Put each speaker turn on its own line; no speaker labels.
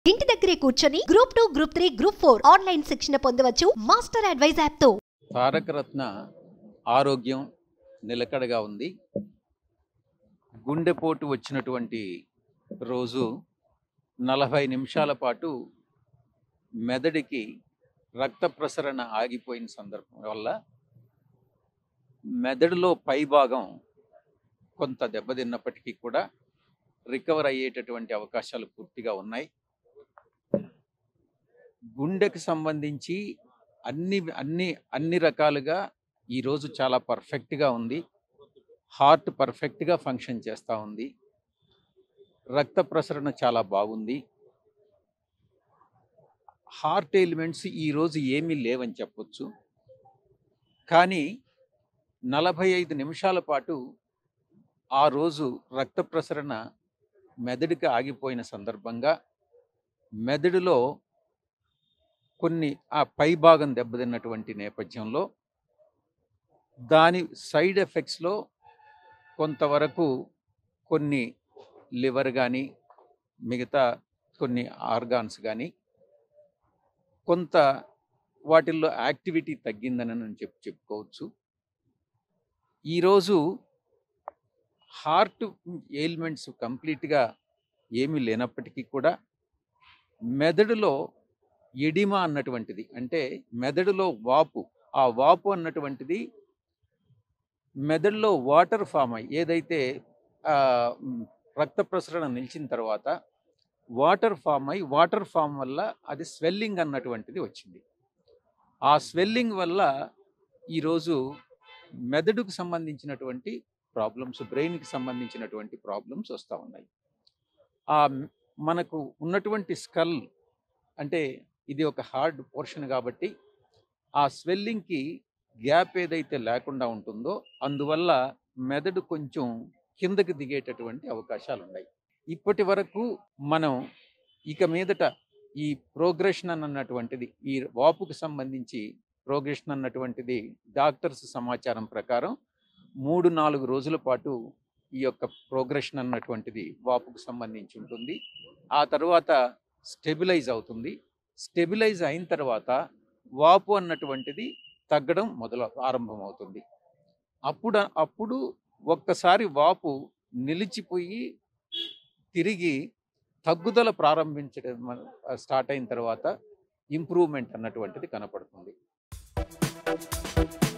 ఇంటి దగ్గరే కూర్చొని group two group three group four online శిక్షణ పొందవచ్చు మాస్టర్ అడ్వైజ్ యాప్ తో
తారకరత్న ఆరోగ్యం నిలకడగా ఉంది గుండెపోటు వచ్చినటువంటి రోజు నలభై నిమిషాల పాటు మెదడుకి రక్త ప్రసరణ ఆగిపోయిన సందర్భం వల్ల మెదడులో పైభాగం కొంత దెబ్బతిన్నప్పటికీ కూడా రికవర్ అయ్యేటటువంటి అవకాశాలు పూర్తిగా ఉన్నాయి గుండెకి సంబంధించి అన్ని అన్ని అన్ని రకాలుగా ఈరోజు చాలా పర్ఫెక్ట్గా ఉంది హార్ట్ పర్ఫెక్ట్గా ఫంక్షన్ చేస్తూ ఉంది రక్త ప్రసరణ చాలా బాగుంది హార్ట్ ఎలిమెంట్స్ ఈరోజు ఏమీ లేవని చెప్పొచ్చు కానీ నలభై ఐదు నిమిషాల పాటు ఆ రోజు రక్త ప్రసరణ మెదడుకి ఆగిపోయిన సందర్భంగా మెదడులో కొన్ని ఆ పై భాగం దెబ్బతిన్నటువంటి నేపథ్యంలో దాని సైడ్ ఎఫెక్ట్స్లో కొంతవరకు కొన్ని లివర్ కానీ మిగతా కొన్ని ఆర్గాన్స్ కానీ కొంత వాటిల్లో యాక్టివిటీ తగ్గిందని నేను చెప్పి చెప్పుకోవచ్చు ఈరోజు హార్ట్ ఎయిల్మెంట్స్ కంప్లీట్గా ఏమీ లేనప్పటికీ కూడా మెదడులో ఎడిమా అన్నటువంటిది అంటే మెదడులో వాపు ఆ వాపు అన్నటువంటిది మెదడులో వాటర్ ఫామ్ అయ్యి ఏదైతే ఆ, మ్, రక్త ప్రసరణ నిలిచిన తర్వాత వాటర్ ఫామ్ అయి వాటర్ ఫామ్ వల్ల అది స్వెల్లింగ్ అన్నటువంటిది వచ్చింది ఆ స్వెల్లింగ్ వల్ల ఈరోజు మెదడుకు సంబంధించినటువంటి ప్రాబ్లమ్స్ బ్రెయిన్కి సంబంధించినటువంటి ప్రాబ్లమ్స్ వస్తూ ఉన్నాయి ఆ మ్- మనకు ఉన్నటువంటి స్కల్ అంటే ఇది ఒక హార్డ్ పోర్షన్ కాబట్టి ఆ స్వెల్లింగ్కి గ్యాప్ ఏదైతే లేకుండా ఉంటుందో అందువల్ల మెదడు కొంచెం కిందకి దిగేటటువంటి అవకాశాలు ఉన్నాయి ఇప్పటి వరకు మనం ఇక మీదట ఈ ప్రోగ్రెషన్ అన్నటువంటిది ఈ వాపుకు సంబంధించి ప్రోగ్రెషన్ అన్నటువంటిది డాక్టర్స్ సమాచారం ప్రకారం మూడు నాలుగు రోజుల పాటు ఈ యొక్క ప్రోగ్రెషన్ అన్నటువంటిది వాపుకు సంబంధించి ఉంటుంది ఆ తర్వాత స్టెబిలైజ్ అవుతుంది స్టెబిలైజ్ అయిన తర్వాత వాపు అన్నటువంటిది తగ్గడం మొదలు ఆరంభమవుతుంది అప్పుడు అప్పుడు ఒక్కసారి వాపు నిలిచిపోయి తిరిగి తగ్గుదల ప్రారంభించడం మన- స్టార్ట్ అయిన తర్వాత ఇంప్రూవ్మెంట్ అన్నటువంటిది కనపడుతుంది